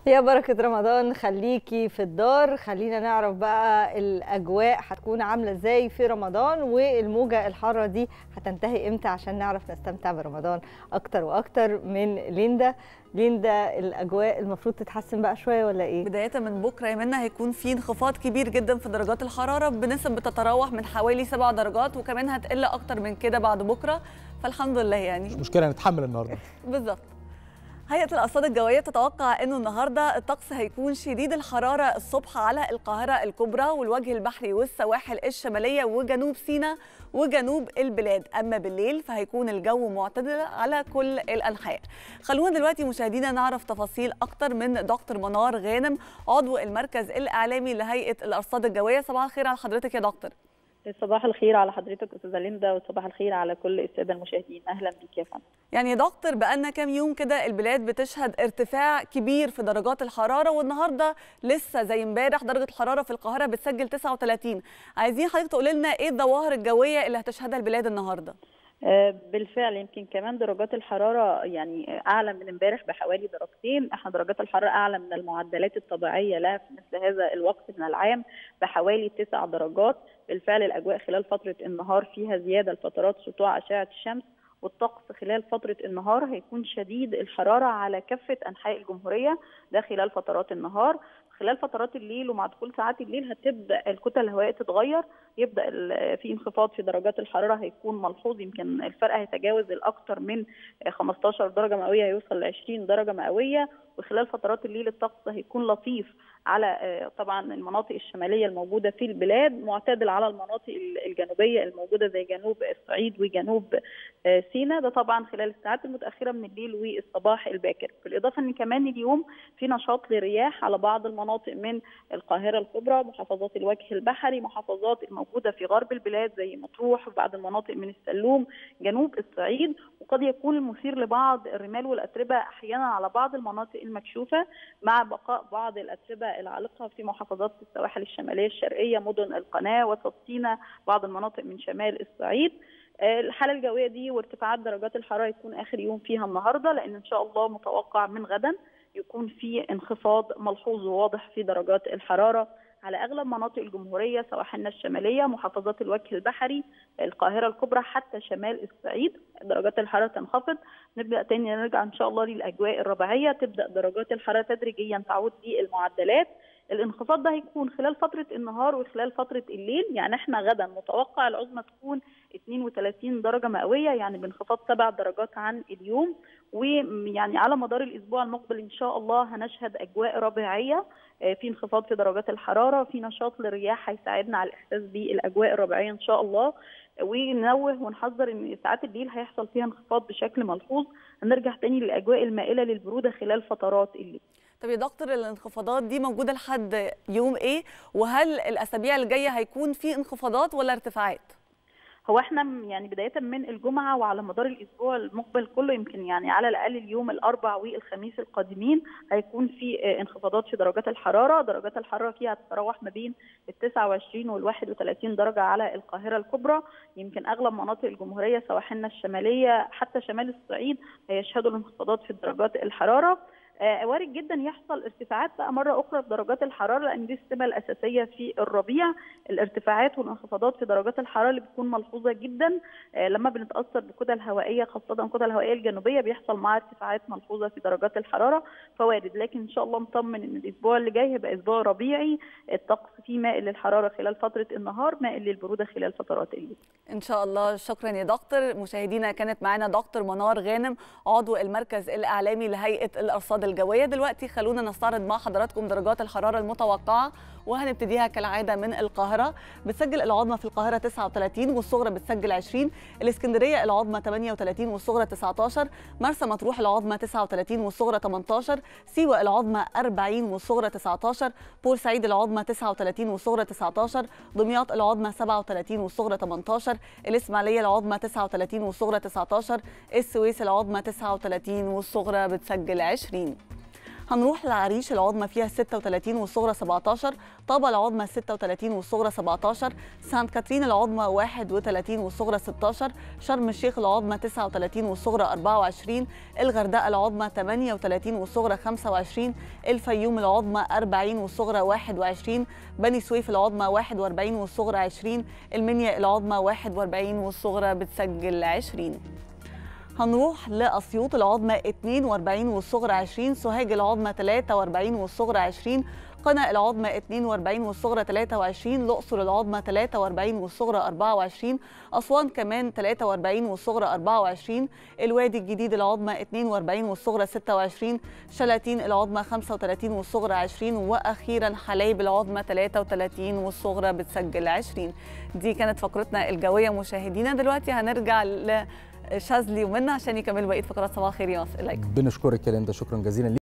يا بركة رمضان خليكي في الدار خلينا نعرف بقى الأجواء هتكون عاملة ازاي في رمضان والموجة الحارة دي هتنتهي امتى عشان نعرف نستمتع برمضان أكتر وأكتر من ليندا ليندا الأجواء المفروض تتحسن بقى شوية ولا إيه؟ بداية من بكرة يا منى هيكون في انخفاض كبير جدا في درجات الحرارة بنسب بتتراوح من حوالي 7 درجات وكمان هتقل أكتر من كده بعد بكرة فالحمد لله يعني مش مشكله نتحمل النهارده بالظبط هيئة الأرصاد الجوية تتوقع أنه النهاردة الطقس هيكون شديد الحرارة الصبح على القاهرة الكبرى والوجه البحري والسواحل الشمالية وجنوب سيناء وجنوب البلاد أما بالليل فهيكون الجو معتدل على كل الأنحاء خلونا دلوقتي مشاهدينا نعرف تفاصيل أكتر من دكتور منار غانم عضو المركز الإعلامي لهيئة الأرصاد الجوية صباح الخير على حضرتك يا دكتور صباح الخير على حضرتك استاذه ليندا وصباح الخير على كل الساده المشاهدين اهلا بيك يا فندم يعني يا دكتور بقالنا كام يوم كده البلاد بتشهد ارتفاع كبير في درجات الحراره والنهارده لسه زي امبارح درجه الحراره في القاهره بتسجل 39 عايزين حضرتك تقول لنا ايه الظواهر الجويه اللي هتشهدها البلاد النهارده بالفعل يمكن كمان درجات الحرارة يعني أعلى من امبارح بحوالي درجتين، احنا درجات الحرارة أعلى من المعدلات الطبيعية لها في مثل هذا الوقت من العام بحوالي تسع درجات، بالفعل الأجواء خلال فترة النهار فيها زيادة لفترات سطوع أشعة الشمس والطقس خلال فترة النهار هيكون شديد الحرارة على كافة أنحاء الجمهورية ده خلال فترات النهار خلال فترات الليل ومع دخول ساعات الليل هتبدا الكتل الهوائيه تتغير يبدا في انخفاض في درجات الحراره هيكون ملحوظ يمكن الفرق هيتجاوز الاكثر من 15 درجه مئويه هيوصل ل 20 درجه مئويه وخلال فترات الليل الطقس هيكون لطيف على طبعا المناطق الشماليه الموجوده في البلاد معتدل على المناطق الجنوبيه الموجوده زي جنوب الصعيد وجنوب سيناء ده طبعا خلال الساعات المتاخره من الليل والصباح الباكر بالاضافه ان كمان اليوم في نشاط لرياح على بعض المناطق من القاهره الكبرى محافظات الوجه البحري محافظات الموجوده في غرب البلاد زي مطروح وبعض المناطق من السلوم جنوب الصعيد وقد يكون المثير لبعض الرمال والاتربه احيانا على بعض المناطق المكشوفه مع بقاء بعض الاتربه العالقه في محافظات السواحل الشماليه الشرقيه مدن القناه وسط سيناء بعض المناطق من شمال الصعيد الحاله الجويه دي وارتفاعات درجات الحراره يكون اخر يوم فيها النهارده لان ان شاء الله متوقع من غدا يكون في انخفاض ملحوظ وواضح في درجات الحراره على اغلب مناطق الجمهوريه سواحلنا الشماليه محافظات الوجه البحري القاهره الكبرى حتى شمال الصعيد درجات الحراره تنخفض نبدا تاني نرجع ان شاء الله للاجواء الربيعيه تبدا درجات الحراره تدريجيا تعود للمعدلات الانخفاض ده هيكون خلال فتره النهار وخلال فتره الليل يعني احنا غدا متوقع العظمى تكون 32 درجه مئويه يعني بانخفاض 7 درجات عن اليوم ويعني على مدار الاسبوع المقبل ان شاء الله هنشهد اجواء ربيعيه في انخفاض في درجات الحراره في نشاط للرياح هيساعدنا على الاحساس بالاجواء الربيعيه ان شاء الله وننوه ونحذر ان ساعات الليل هيحصل فيها انخفاض بشكل ملحوظ هنرجع تاني للاجواء المائله للبروده خلال فترات الليل طب يا دكتور الانخفاضات دي موجوده لحد يوم ايه وهل الاسابيع الجايه هيكون في انخفاضات ولا ارتفاعات هو احنا يعني بدايه من الجمعه وعلى مدار الاسبوع المقبل كله يمكن يعني على الاقل اليوم الاربع والخميس القادمين هيكون في انخفاضات في درجات الحراره، درجات الحراره فيها تتراوح ما بين ال 29 وال 31 درجه على القاهره الكبرى، يمكن اغلب مناطق الجمهوريه سواحلنا الشماليه حتى شمال الصعيد هيشهدوا الانخفاضات في درجات الحراره. آه وارد جدا يحصل ارتفاعات بقى مره اخرى في درجات الحراره لان دي السمه الاساسيه في الربيع الارتفاعات والانخفاضات في درجات الحراره اللي بتكون ملحوظه جدا آه لما بنتاثر بكتل هوائيه خاصه الكتل الهوائيه الجنوبيه بيحصل معاها ارتفاعات ملحوظه في درجات الحراره فوارد لكن ان شاء الله نطمن ان الاسبوع اللي جاي هيبقى اسبوع ربيعي الطقس فيه مائل للحراره خلال فتره النهار مائل للبروده خلال فترات الليل ان شاء الله شكرا يا دكتور مشاهدينا كانت معنا دكتور منار غانم عضو المركز الاعلامي لهيئه الارصاد الجويه دلوقتي خلونا نستعرض مع حضراتكم درجات الحراره المتوقعه وهنبتديها كالعاده من القاهره بتسجل العظمى في القاهره 39 والصغرى بتسجل 20 الاسكندريه العظمى 38 والصغرى 19 مرسى مطروح العظمى 39 والصغرى 18 سيوه العظمى 40 والصغرى 19 بورسعيد العظمى 39 والصغرى 19 دمياط العظمى 37 والصغرى 18 الاسماعيليه العظمى 39 والصغرى 19 السويس العظمى 39 والصغرى بتسجل 20 هنروح لعريش العظمى فيها 36 والصغرى 17 طابة العظمى 36 والصغرى 17 سانت كاترين العظمى 31 والصغرى 16 شرم الشيخ العظمى 39 والصغرى 24 الغردقة العظمى 38 والصغرى 25 الفيوم العظمى 40 والصغرى 21 بني سويف العظمى 41 والصغرى 20 المنيا العظمى 41 والصغرى بتسجل 20 هنروح لأسيوط العظمى 42 والصغرى 20 سوهاج العظمى 43 والصغرى 20 قنا العظمى 42 والصغرى 23 الأقصر العظمى 43 والصغرى 24 أسوان كمان 43 والصغرى 24 الوادي الجديد العظمى 42 والصغرى 26 شلاتين العظمى 35 والصغرى 20 وأخيرا حلايب العظمى 33 والصغرى بتسجل 20 دي كانت فقرتنا الجوية مشاهدينا دلوقتي هنرجع ل شاذلي ومنى عشان يكملوا بقيه فقرات صباح الخير يا مصر اليكم بنشكرك يا ليندا شكرا جزيلا